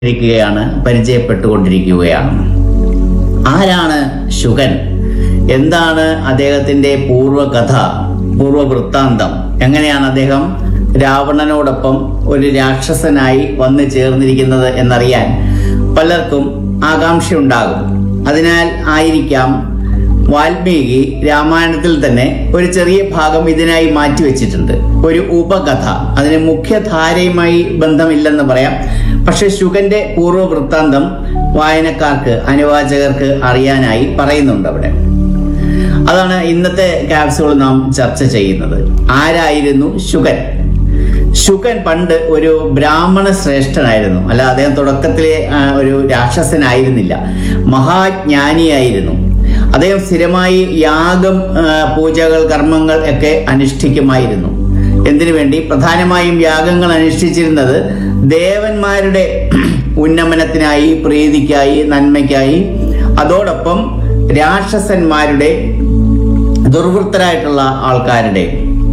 ഇരിക്കുകയാണ് പരിചയപ്പെട്ടുകൊണ്ടിരിക്കുകയാണ് ആരാണ് ശുഗൻ എന്താണ് അദ്ദേഹത്തിന്റെ പൂർവ്വകഥ പൂർവ്വവൃത്താന്തം എങ്ങനെയാണ് അദ്ദേഹം രാവണനോടൊപ്പം ഒരു രാക്ഷസനായി വന്നു ചേർന്നിരിക്കുന്നത് എന്നറിയാൻ പലർക്കും ആകാംക്ഷയുണ്ടാകും അതിനാൽ ആയിരിക്കാം വാൽമീകി രാമായണത്തിൽ തന്നെ ഒരു ചെറിയ ഭാഗം ഇതിനായി മാറ്റിവെച്ചിട്ടുണ്ട് ഒരു ഉപകഥ അതിന് മുഖ്യധാരയുമായി ബന്ധമില്ലെന്ന് പറയാം പക്ഷെ ശുഗന്റെ പൂർവ്വ വൃത്താന്തം വായനക്കാർക്ക് അനുവാചകർക്ക് അറിയാനായി പറയുന്നുണ്ട് അവിടെ അതാണ് ഇന്നത്തെ ക്യാപ്സ്യൂൾ നാം ചർച്ച ചെയ്യുന്നത് ആരായിരുന്നു ശുഗൻ ശുഗൻ പണ്ട് ഒരു ബ്രാഹ്മണ ശ്രേഷ്ഠനായിരുന്നു അല്ല അദ്ദേഹം തുടക്കത്തിലെ ആ, ഒരു രാക്ഷസനായിരുന്നില്ല മഹാജ്ഞാനിയായിരുന്നു അദ്ദേഹം സ്ഥിരമായി യാഗം ആ, പൂജകൾ കർമ്മങ്ങൾ ഒക്കെ അനുഷ്ഠിക്കുമായിരുന്നു എന്തിനു വേണ്ടി പ്രധാനമായും യാഗങ്ങൾ അനുഷ്ഠിച്ചിരുന്നത് ദേവന്മാരുടെ ഉന്നമനത്തിനായി പ്രീതിക്കായി നന്മയ്ക്കായി അതോടൊപ്പം രാക്ഷസന്മാരുടെ ദുർവൃത്തരായിട്ടുള്ള ആൾക്കാരുടെ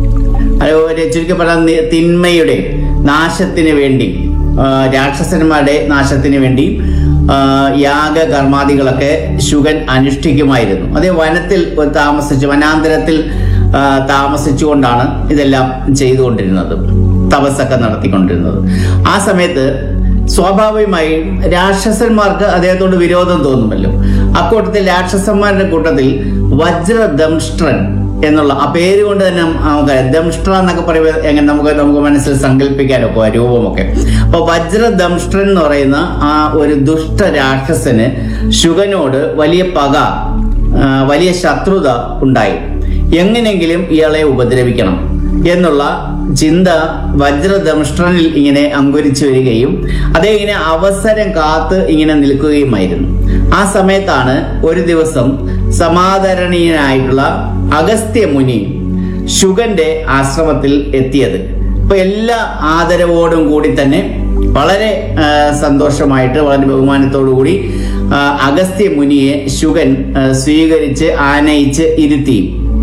അതുപോലെ ചുരുക്കി പറഞ്ഞാൽ നി- തിന്മയുടെ നാശത്തിന് വേണ്ടി ആ, രാക്ഷസന്മാരുടെ നാശത്തിന് വേണ്ടി ആ, യാഗ കർമാദികളൊക്കെ ശുഗൻ അനുഷ്ഠിക്കുമായിരുന്നു അതേ വനത്തിൽ താമസിച്ച് വനാന്തരത്തിൽ ആ, താമസിച്ചുകൊണ്ടാണ് ഇതെല്ലാം ചെയ്തുകൊണ്ടിരുന്നത് തപസ്സൊക്കെ നടത്തിക്കൊണ്ടിരുന്നത് ആ സമയത്ത് സ്വാഭാവികമായും രാക്ഷസന്മാർക്ക് അദ്ദേഹത്തോട് വിരോധം തോന്നുമല്ലോ അക്കൂട്ടത്തിൽ രാക്ഷസന്മാരുടെ കൂട്ടത്തിൽ വജ്രദംഷ്ട്രൻ എന്നുള്ള ആ പേര് കൊണ്ട് തന്നെ നമുക്ക് ദംഷ്ട്ര എന്നൊക്കെ പറയുമ്പോൾ എങ്ങനെ നമുക്ക് നമുക്ക് മനസ്സിൽ സങ്കല്പിക്കാനൊക്കെ ആ രൂപമൊക്കെ അപ്പൊ വജ്രദംഷ്ട്രൻ എന്ന് പറയുന്ന ആ ഒരു ദുഷ്ട രാക്ഷസന് ശുഗനോട് വലിയ പക ആ, വലിയ ശത്രുത ഉണ്ടായി എങ്ങനെയെങ്കിലും ഇയാളെ ഉപദ്രവിക്കണം എന്നുള്ള ചിന്ത വജ്രദംഷ്ട്രനിൽ ഇങ്ങനെ അങ്കുരിച്ചു വരികയും അതേ ഇങ്ങനെ അവസരം കാത്ത് ഇങ്ങനെ നിൽക്കുകയുമായിരുന്നു ആ സമയത്താണ് ഒരു ദിവസം സമാദരണീയനായിട്ടുള്ള അഗസ്ത്യ മുനി ശുഗന്റെ ആശ്രമത്തിൽ എത്തിയത് അപ്പൊ എല്ലാ ആദരവോടും കൂടി തന്നെ വളരെ ആ, സന്തോഷമായിട്ട് വളരെ ബഹുമാനത്തോടു കൂടി ആ, അഗസ്ത്യ മുനിയെ ശുഗൻ ആ, സ്വീകരിച്ച് ആനയിച്ച് ഇരുത്തി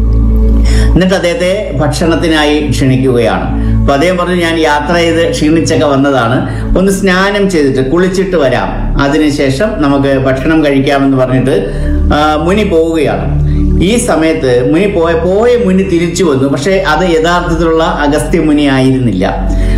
എന്നിട്ട് അദ്ദേഹത്തെ ഭക്ഷണത്തിനായി ക്ഷണിക്കുകയാണ് അപ്പൊ അദ്ദേഹം പറഞ്ഞു ഞാൻ യാത്ര ചെയ്ത് ക്ഷീണിച്ചൊക്കെ വന്നതാണ് ഒന്ന് സ്നാനം ചെയ്തിട്ട് കുളിച്ചിട്ട് വരാം അതിനുശേഷം നമുക്ക് ഭക്ഷണം കഴിക്കാമെന്ന് പറഞ്ഞിട്ട് ആ, മുനി പോവുകയാണ് ഈ സമയത്ത് മുനി പോയ പോയ മുനി തിരിച്ചു വന്നു പക്ഷെ അത് യഥാർത്ഥത്തിലുള്ള അഗസ്ത്യ മുനി ആയിരുന്നില്ല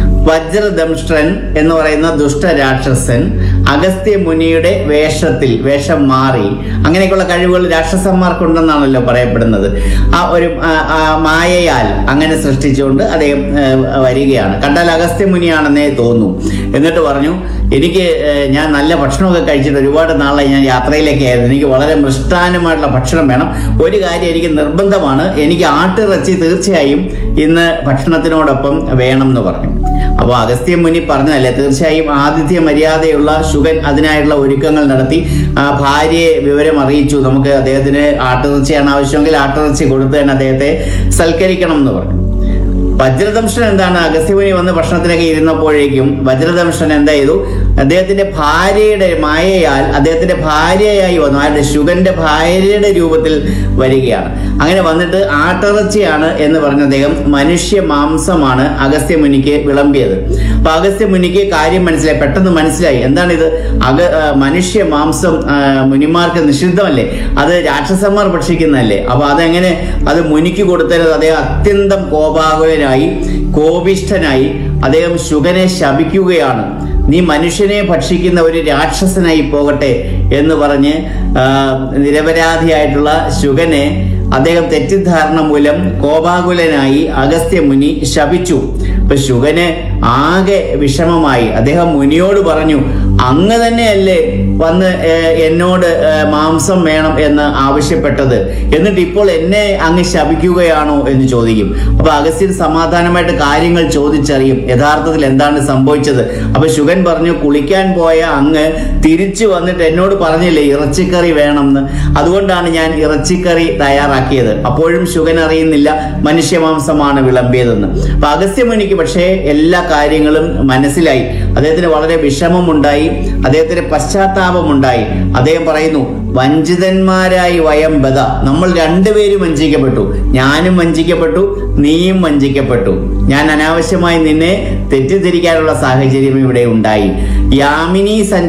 വജ്രദംഷ്ട്രൻ എന്ന് പറയുന്ന ദുഷ്ടരാക്ഷസൻ അഗസ്ത്യ മുനിയുടെ വേഷത്തിൽ വേഷം മാറി അങ്ങനെയൊക്കെയുള്ള കഴിവുകൾ രാക്ഷസന്മാർക്കുണ്ടെന്നാണല്ലോ പറയപ്പെടുന്നത് ആ ഒരു ആ, ആ മായയാൽ അങ്ങനെ സൃഷ്ടിച്ചുകൊണ്ട് അദ്ദേഹം ആ, വരികയാണ് കണ്ടാൽ അഗസ്ത്യ മുനിയാണെന്നേ തോന്നും എന്നിട്ട് പറഞ്ഞു എനിക്ക് ഏ, ഞാൻ നല്ല ഭക്ഷണമൊക്കെ കഴിച്ചിട്ട് ഒരുപാട് നാളായി ഞാൻ യാത്രയിലേക്കായിരുന്നു എനിക്ക് വളരെ മൃഷ്ടാനമായിട്ടുള്ള ഭക്ഷണം വേണം ഒരു കാര്യം എനിക്ക് നിർബന്ധമാണ് എനിക്ക് ആട്ടിറച്ചി തീർച്ചയായും ഇന്ന് ഭക്ഷണത്തിനോടൊപ്പം വേണം എന്ന് പറഞ്ഞു അപ്പോൾ അഗസ്ത്യ മുനി പറഞ്ഞതല്ലേ തീർച്ചയായും ആതിഥ്യ മര്യാദയുള്ള ശുഗൻ അതിനായിട്ടുള്ള ഒരുക്കങ്ങൾ നടത്തി ആ ഭാര്യയെ വിവരം അറിയിച്ചു നമുക്ക് അദ്ദേഹത്തിന് ആട്ടിറച്ചിയാണ് ആവശ്യമെങ്കിൽ ആട്ടിറച്ചി കൊടുത്ത് തന്നെ അദ്ദേഹത്തെ സൽക്കരിക്കണം എന്ന് പറഞ്ഞു വജ്രദംഷൻ എന്താണ് അഗസ്ത്യമുനി വന്ന് ഭക്ഷണത്തിനൊക്കെ ഇരുന്നപ്പോഴേക്കും വജ്രദംഷൻ എന്താ ചെയ്തു അദ്ദേഹത്തിന്റെ ഭാര്യയുടെ മായയാൽ അദ്ദേഹത്തിന്റെ ഭാര്യയായി വന്നു ആരുടെ ശുഗന്റെ ഭാര്യയുടെ രൂപത്തിൽ വരികയാണ് അങ്ങനെ വന്നിട്ട് ആട്ടിറച്ചിയാണ് എന്ന് പറഞ്ഞ അദ്ദേഹം മനുഷ്യ മാംസമാണ് അഗസ്ത്യമുനിക്ക് വിളമ്പിയത് അപ്പൊ അഗസ്ത്യമുനിക്ക് കാര്യം മനസ്സിലായി പെട്ടെന്ന് മനസ്സിലായി എന്താണ് ഇത് അഗ ആ, മനുഷ്യ മാംസം ആ, മുനിമാർക്ക് നിഷിദ്ധമല്ലേ അത് രാക്ഷസന്മാർ ഭക്ഷിക്കുന്നതല്ലേ അപ്പൊ അതെങ്ങനെ അത് മുനിക്ക് കൊടുത്തത് അദ്ദേഹം അത്യന്തം കോപാകുലനായി കോപിഷ്ഠനായി അദ്ദേഹം ശുഗനെ ശപിക്കുകയാണ് നീ മനുഷ്യനെ ഭക്ഷിക്കുന്ന ഒരു രാക്ഷസനായി പോകട്ടെ എന്ന് പറഞ്ഞ് ആ, നിരപരാധിയായിട്ടുള്ള ശുഗനെ അദ്ദേഹം തെറ്റിദ്ധാരണ മൂലം കോപാകുലനായി അഗസ്ത്യ മുനി ശപിച്ചു ഇപ്പൊ ശുഗന് ആകെ വിഷമമായി അദ്ദേഹം മുനിയോട് പറഞ്ഞു അങ്ങ് തന്നെയല്ലേ വന്ന് ഏഹ്, എന്നോട് ഏഹ്, മാംസം വേണം എന്ന് ആവശ്യപ്പെട്ടത് എന്നിട്ട് ഇപ്പോൾ എന്നെ അങ്ങ് ശപിക്കുകയാണോ എന്ന് ചോദിക്കും അപ്പൊ അഗസ്ത്യൻ സമാധാനമായിട്ട് കാര്യങ്ങൾ ചോദിച്ചറിയും യഥാർത്ഥത്തിൽ എന്താണ് സംഭവിച്ചത് അപ്പൊ ശുഗൻ പറഞ്ഞു കുളിക്കാൻ പോയ അങ്ങ് തിരിച്ചു വന്നിട്ട് എന്നോട് പറഞ്ഞില്ലേ ഇറച്ചിക്കറി വേണമെന്ന് അതുകൊണ്ടാണ് ഞാൻ ഇറച്ചിക്കറി തയ്യാറാക്കിയത് അപ്പോഴും ശുഗൻ അറിയുന്നില്ല മനുഷ്യമാംസമാണ് വിളമ്പിയതെന്ന് അപ്പൊ അഗസ്ത്യമുനിക്ക് പക്ഷേ എല്ലാ കാര്യങ്ങളും മനസ്സിലായി അദ്ദേഹത്തിന് വളരെ വിഷമമുണ്ടായി അദ്ദേഹത്തിന് പശ്ചാത്താപമുണ്ടായി അദ്ദേഹം പറയുന്നു വഞ്ചിതന്മാരായി വയം ബദ നമ്മൾ രണ്ടുപേരും വഞ്ചിക്കപ്പെട്ടു ഞാനും വഞ്ചിക്കപ്പെട്ടു നീയും വഞ്ചിക്കപ്പെട്ടു ഞാൻ അനാവശ്യമായി നിന്നെ തെറ്റിദ്ധരിക്കാനുള്ള സാഹചര്യം ഇവിടെ ഉണ്ടായി യാമിനി സഞ്ച